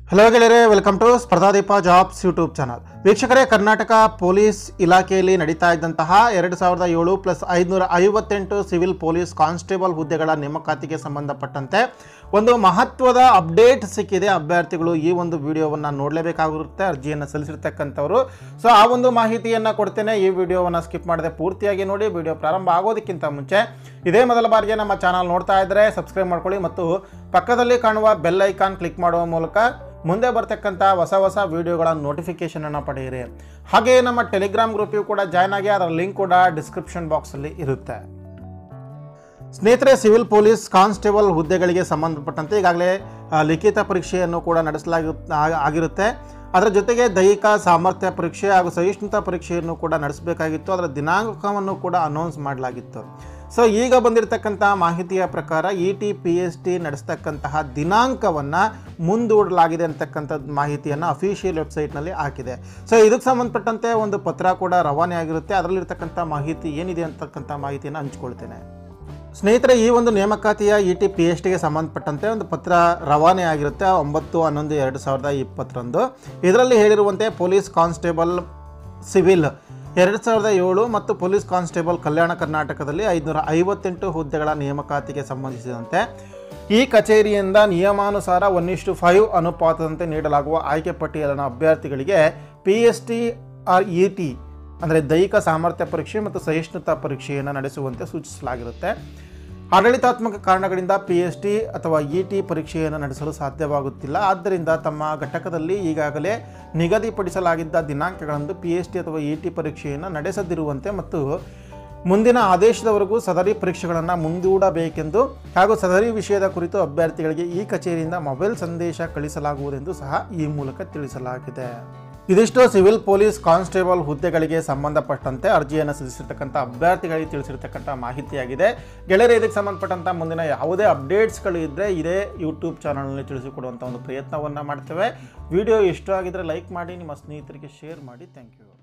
hello ಗೆಳೆಯರೆ welcome to Spardhadeepa jobs YouTube channel ವೀಕ್ಷಕರೇ Karnataka police ಇಲಾಖೆಯಲ್ಲಿ ನಡೀತಾ ಇದ್ದಂತಹ ಎರಡು ಸಾವಿರದ ಏಳು ಪ್ಲಸ್ ಐದುನೂರ ಐವತ್ತೆಂಟು ಸಿವಿಲ್ ಪೊಲೀಸ್ ಕಾನ್ಸ್ಟೇಬಲ್ ಹುದ್ದೆಗಳ ನೇಮಕಾತಿಗೆ ಸಂಬಂಧಪಟ್ಟಂತೆ ಒಂದು ಮಹತ್ವದ ಅಪ್ಡೇಟ್ ಸಿಕ್ಕಿದೆ ಅಭ್ಯರ್ಥಿಗಳು ಈ ಒಂದು ವಿಡಿಯೋವನ್ನು ನೋಡಲೇಬೇಕಾಗಿರುತ್ತೆ ಅರ್ಜಿಯನ್ನು ಸಲ್ಲಿಸಿರ್ತಕ್ಕಂಥವ್ರು ಸೊ ಆ ಒಂದು ಮಾಹಿತಿಯನ್ನು ಕೊಡ್ತೇನೆ ಈ ವಿಡಿಯೋವನ್ನು ಸ್ಕಿಪ್ ಮಾಡದೆ ಪೂರ್ತಿಯಾಗಿ ನೋಡಿ ವಿಡಿಯೋ ಪ್ರಾರಂಭ ಆಗೋದಕ್ಕಿಂತ ಮುಂಚೆ ಇದೇ ಮೊದಲ ಬಾರಿಗೆ ನಮ್ಮ ಚಾನಲ್ ನೋಡ್ತಾ ಇದ್ದರೆ ಸಬ್ಸ್ಕ್ರೈಬ್ ಮಾಡ್ಕೊಳ್ಳಿ ಮತ್ತು ಪಕ್ಕದಲ್ಲಿ ಕಾಣುವ ಬೆಲ್ ಐಕಾನ್ ಕ್ಲಿಕ್ ಮಾಡುವ ಮೂಲಕ ಮುಂದೆ ಬರ್ತಕ್ಕಂಥ ಹೊಸ ಹೊಸ ವಿಡಿಯೋಗಳ ನೋಟಿಫಿಕೇಷನನ್ನು ಪಡೆಯಿರಿ ಹಾಗೆಯೇ ನಮ್ಮ ಟೆಲಿಗ್ರಾಮ್ ಗ್ರೂಪಿಗೂ ಕೂಡ ಜಾಯ್ನ್ ಆಗಿ ಅದರ ಲಿಂಕ್ ಕೂಡ ಡಿಸ್ಕ್ರಿಪ್ಷನ್ ಬಾಕ್ಸಲ್ಲಿ ಇರುತ್ತೆ ಸ್ನೇಹಿತರೆ ಸಿವಿಲ್ ಪೊಲೀಸ್ ಕಾನ್ಸ್ಟೇಬಲ್ ಹುದ್ದೆಗಳಿಗೆ ಸಂಬಂಧಪಟ್ಟಂತೆ ಈಗಾಗಲೇ ಆ, ಲಿಖಿತ ಪರೀಕ್ಷೆಯನ್ನು ಕೂಡ ನಡೆಸಲಾಗಿ ಆ- ಆಗಿರುತ್ತೆ ಅದರ ಜೊತೆಗೆ ದೈಹಿಕ ಸಾಮರ್ಥ್ಯ ಪರೀಕ್ಷೆ ಹಾಗೂ ಸಹಿಷ್ಣುತಾ ಪರೀಕ್ಷೆಯನ್ನು ಕೂಡ ನಡೆಸಬೇಕಾಗಿತ್ತು ಅದರ ದಿನಾಂಕವನ್ನು ಕೂಡ ಅನೌನ್ಸ್ ಮಾಡಲಾಗಿತ್ತು ಸೊ ಈಗ ಬಂದಿರತಕ್ಕಂಥ ಮಾಹಿತಿಯ ಪ್ರಕಾರ E T P S T ನಡೆಸ್ತಕ್ಕಂತಹ ದಿನಾಂಕವನ್ನು ಮುಂದೂಡಲಾಗಿದೆ ಅಂತಕ್ಕಂಥ ಮಾಹಿತಿಯನ್ನು ಅಫಿಷಿಯಲ್ ವೆಬ್ಸೈಟ್ನಲ್ಲಿ ಹಾಕಿದೆ ಸೊ ಇದಕ್ಕೆ ಸಂಬಂಧಪಟ್ಟಂತೆ ಒಂದು ಪತ್ರ ಕೂಡ ರವಾನೆ ಆಗಿರುತ್ತೆ ಅದರಲ್ಲಿರ್ತಕ್ಕಂಥ ಮಾಹಿತಿ ಏನಿದೆ ಅಂತಕ್ಕಂಥ ಮಾಹಿತಿಯನ್ನು ಹಂಚ್ಕೊಳ್ತೇನೆ ಸ್ನೇಹಿತರೆ ಈ ಒಂದು ನೇಮಕಾತಿಯ ಇ ಟಿ ಪಿ ಎಚ್ ಟಿಗೆ ಸಂಬಂಧಪಟ್ಟಂತೆ ಒಂದು ಪತ್ರ ರವಾನೆ ಆಗಿರುತ್ತೆ ಒಂಬತ್ತು ಹನ್ನೊಂದು ಎರಡು ಸಾವಿರದ ಇಪ್ಪತ್ತರಂದು ಇದರಲ್ಲಿ ಹೇಳಿರುವಂತೆ ಪೊಲೀಸ್ ಕಾನ್ಸ್ಟೇಬಲ್ ಸಿವಿಲ್ ಎರಡು ಸಾವಿರದ ಏಳು ಮತ್ತು ಪೊಲೀಸ್ ಕಾನ್ಸ್ಟೇಬಲ್ ಕಲ್ಯಾಣ ಕರ್ನಾಟಕದಲ್ಲಿ ಐದುನೂರ ಐವತ್ತೆಂಟು ಹುದ್ದೆಗಳ ನೇಮಕಾತಿಗೆ ಸಂಬಂಧಿಸಿದಂತೆ ಈ ಕಚೇರಿಯಿಂದ ನಿಯಮಾನುಸಾರ ಒನ್ ಇಷ್ಟು ಫೈವ್ ಅನುಪಾತದಂತೆ ನೀಡಲಾಗುವ ಆಯ್ಕೆ ಪಟ್ಟಿಯಲ್ಲಿನ ಅಭ್ಯರ್ಥಿಗಳಿಗೆ P S T R E T ಅಂದರೆ ದೈಹಿಕ ಸಾಮರ್ಥ್ಯ ಪರೀಕ್ಷೆ ಮತ್ತು ಸಹಿಷ್ಣುತಾ ಪರೀಕ್ಷೆಯನ್ನು ನಡೆಸುವಂತೆ ಸೂಚಿಸಲಾಗಿರುತ್ತೆ ಆಡಳಿತಾತ್ಮಕ ಕಾರಣಗಳಿಂದ ಪಿ ಎಸ್ ಟಿ ಅಥವಾ ಇ ಟಿ ಪರೀಕ್ಷೆಯನ್ನು ನಡೆಸಲು ಸಾಧ್ಯವಾಗುತ್ತಿಲ್ಲ ಆದ್ದರಿಂದ ತಮ್ಮ ಘಟಕದಲ್ಲಿ ಈಗಾಗಲೇ ನಿಗದಿಪಡಿಸಲಾಗಿದ್ದ ದಿನಾಂಕಗಳಂದು ಪಿ ಎಸ್ ಟಿ ಅಥವಾ ಇ ಟಿ ಪರೀಕ್ಷೆಯನ್ನು ನಡೆಸದಿರುವಂತೆ ಮತ್ತು ಮುಂದಿನ ಆದೇಶದವರೆಗೂ ಸದರಿ ಪರೀಕ್ಷೆಗಳನ್ನು ಮುಂದೂಡಬೇಕೆಂದು ಹಾಗೂ ಸದರಿ ವಿಷಯದ ಕುರಿತು ಅಭ್ಯರ್ಥಿಗಳಿಗೆ ಈ ಕಚೇರಿಯಿಂದ ಮೊಬೈಲ್ ಸಂದೇಶ ಕಳಿಸಲಾಗುವುದೆಂದು ಸಹ ಈ ಮೂಲಕ ತಿಳಿಸಲಾಗಿದೆ ಇದಿಷ್ಟು ಸಿವಿಲ್ ಪೊಲೀಸ್ ಕಾನ್ಸ್ಟೇಬಲ್ ಹುದ್ದೆಗಳಿಗೆ ಸಂಬಂಧಪಟ್ಟಂತೆ ಅರ್ಜಿಯನ್ನು ಸಲ್ಲಿಸಿರ್ತಕ್ಕಂಥ ಅಭ್ಯರ್ಥಿಗಳಿಗೆ ತಿಳಿಸಿರ್ತಕ್ಕಂಥ ಮಾಹಿತಿಯಾಗಿದೆ ಗೆಳೆಯರು ಇದಕ್ಕೆ ಸಂಬಂಧಪಟ್ಟಂಥ ಮುಂದಿನ ಯಾವುದೇ ಅಪ್ಡೇಟ್ಸ್ಗಳು ಇದ್ದರೆ ಇದೇ ಯೂಟ್ಯೂಬ್ ಚಾನಲ್ನಲ್ಲಿ ತಿಳಿಸಿಕೊಡುವಂಥ ಒಂದು ಪ್ರಯತ್ನವನ್ನು ಮಾಡ್ತೇವೆ ವಿಡಿಯೋ ಇಷ್ಟ ಆಗಿದ್ರೆ ಲೈಕ್ ಮಾಡಿ ನಿಮ್ಮ ಸ್ನೇಹಿತರಿಗೆ ಶೇರ್ ಮಾಡಿ ಥ್ಯಾಂಕ್ ಯು